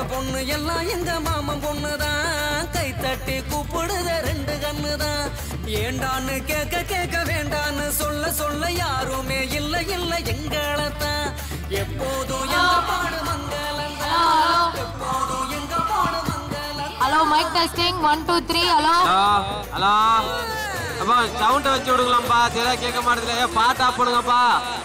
பொண்ணு எல்லாம் எங்க மாமன் பொண்ணுதான் கை தட்டி கூப்பிடுத ரெண்டு கண்ணுதான் ஏண்டான்னு கேட்க கேட்க வேண்டான்னு சொல்ல சொல்ல யாருமே இல்ல இல்ல எங்களத்தான் எப்போதும் எங்க பாடு மங்களம் எப்போதும் எங்க பாடு மங்களம் hello mic testing one two three hello hello hello அப்பா சவுண்டை வச்சு விடுங்களாம்ப்பா சரியா கேட்க மாட்டேதுல ஏன் பாட்டு ஆஃப் பண்ணுங்கப்பா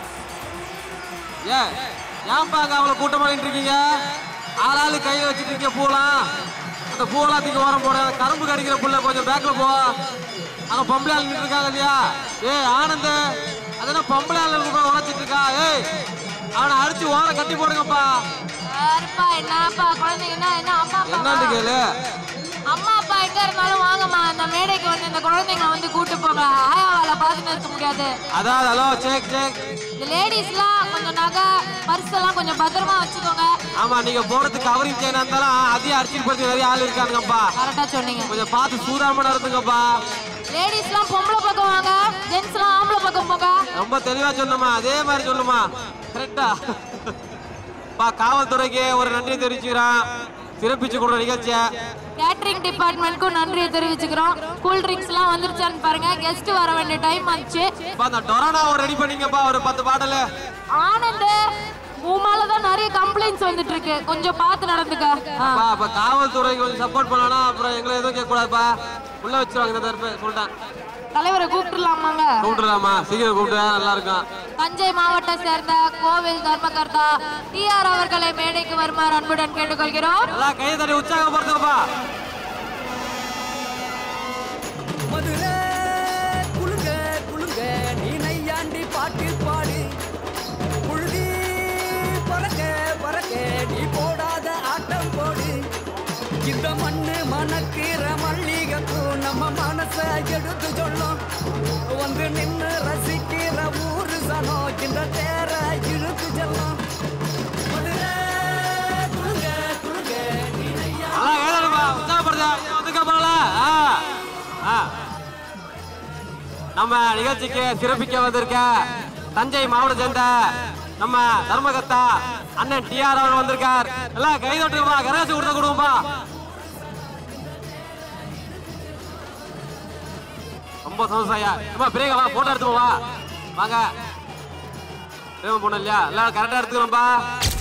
ஏ ஏன்பா அங்க அவ்வளோ கூட்டமா நின்னுட்டு இருக்கீங்க ஆளாளு கையை வச்சுட்டு இருக்கீங்க பூலாம் அந்த பூவெல்லாம் தூக்கி ஓரம் போட கரும்பு கடிக்கிற புள்ள கொஞ்சம் பேக்ல போ அங்க பொம்பளை ஆள் நின்று இருக்காங்க இல்லையா ஏய் ஆனந்த் அதெல்லாம் பொம்பளை ஆள் கூட உழைச்சிட்டு இருக்கா ஏய் அவனை அடிச்சு ஓரம் கட்டி போடுங்கப்பா யாருப்பா என்னப்பா குழந்தைங்க என்ன என்ன அம்மா அப்பா என்னன்னு கேளு அம்மா அப்பா எங்க இருந்தாலும் வாங்கம்மா இந்த மேடைக்கு வந்து இந்த குழந்தைங்களை வந்து கூட்டு போங்க ஆயாவால பார்த்துட்டு இருக்க முடியாது அதான் ஹலோ செக் செக் இந்த லேடிஸ்லாம் கொஞ்சம் நகை பர்ஸ் எல்லாம் கொஞ்சம் பத்திரமா வச்சுக்கோங்க ஆமா நீங்க போறதுக்கு கவரிங் செயினா இருந்தாலும் அதையும் அடிச்சுட்டு போறது நிறைய ஆள் இருக்கானுங்கப்பா கரெக்டா சொன்னீங்க கொஞ்சம் பார்த்து சூதாம இருந்துங்கப்பா லேடிஸ்லாம் பொம்பளை பக்கம் வாங்க ஜென்ஸ்லாம் ஆம்பளை பக்கம் போங்க ரொம்ப தெளிவா சொன்னமா அதே மாதிரி சொல்லுமா கரெக்டா பா காவல்துறைக்கு ஒரு நன்றி தெரிவிச்சுக்கிறேன் சிறப்பிச்சு கொடுற நிகழ்ச்சியை கேட்டரிங் டிபார்ட்மெண்ட்க்கும் நன்றியை தெரிவிச்சுக்கிறோம் கூல் ட்ரிங்க்ஸ்லாம் வந்துருச்சான்னு பாருங்க கெஸ்ட் வர வேண்டிய டைம் வந்துச்சு பா அந்த டொரானாவை ரெடி பண்ணீங்கப்பா ஒரு பத்து பாடலு ஆனந்த் உமால தான் நிறைய கம்ப்ளைண்ட்ஸ் வந்துட்டு இருக்கு கொஞ்சம் பார்த்து நடந்துக்க ஆ. பா அப்ப காவல்துறைக்கு கொஞ்சம் சப்போர்ட் பண்ணணும் அப்புறம் எங்களை எதுவும் கேட்க கூடாதுப்பா உள்ள வச்சிருவாங்க இந்த தரப்பு சொல்லிட்டேன் தலைவரை கூப்பிட்டுலாமாங்க கூப்பிட்டுலாமா சீக்கிரம் கூப்பிட்டு நல்லா இருக்கும் தஞ்சை மாவட்டம் சேர்ந்த கோவில் தர்மகர்த்தா டிஆர் அவர்களை மேடைக்கு வருமாறு அன்புடன் கேட்டுக்கொள்கிறோம் நல்லா கையை தட்டி உற்சாகப்படுத்துங்கப்பா மதுரை குலுங்க குலுங்க நீ நையாண்டி பாட்டு பாடு புழுதி பறக்க பறக்க நீ போடாத ஆட்டம் போடு இந்த மண்ணு மணக்கிற மல்லிகைப்பூ நம்ம மனச எடுத்து சொல்லும் வந்து நின்னு ரசிக்கிற ஊரு சனம் இந்த தேர இழுத்து செல்லும் மதுரை குலுங்க குலுங்க நீ நையா நல்லா ஏதாடுப்பா உற்சாகப்படுத்த வந்துக்கப்பல நம்ம நிகழ்ச்சிக்கு சிறப்பிக்க வந்திருக்க தஞ்சை மாவட்டம் சேர்ந்த நம்ம தர்மகத்தா அண்ணன் டிஆர் அவர் வந்திருக்கார் எல்லாம் கை தட்டுங்கப்பா கரகாசி கொடுத்த கொடுங்கப்பா ரொம்ப சந்தோஷம் ஐயா அம்மா பிரியங்க வா போட்டோ எடுத்துக்கோ வா வாங்க பிரேம பொண்ணு இல்லையா எல்லாம் கரெக்டாக எடுத்துக்கிறோம்ப்பா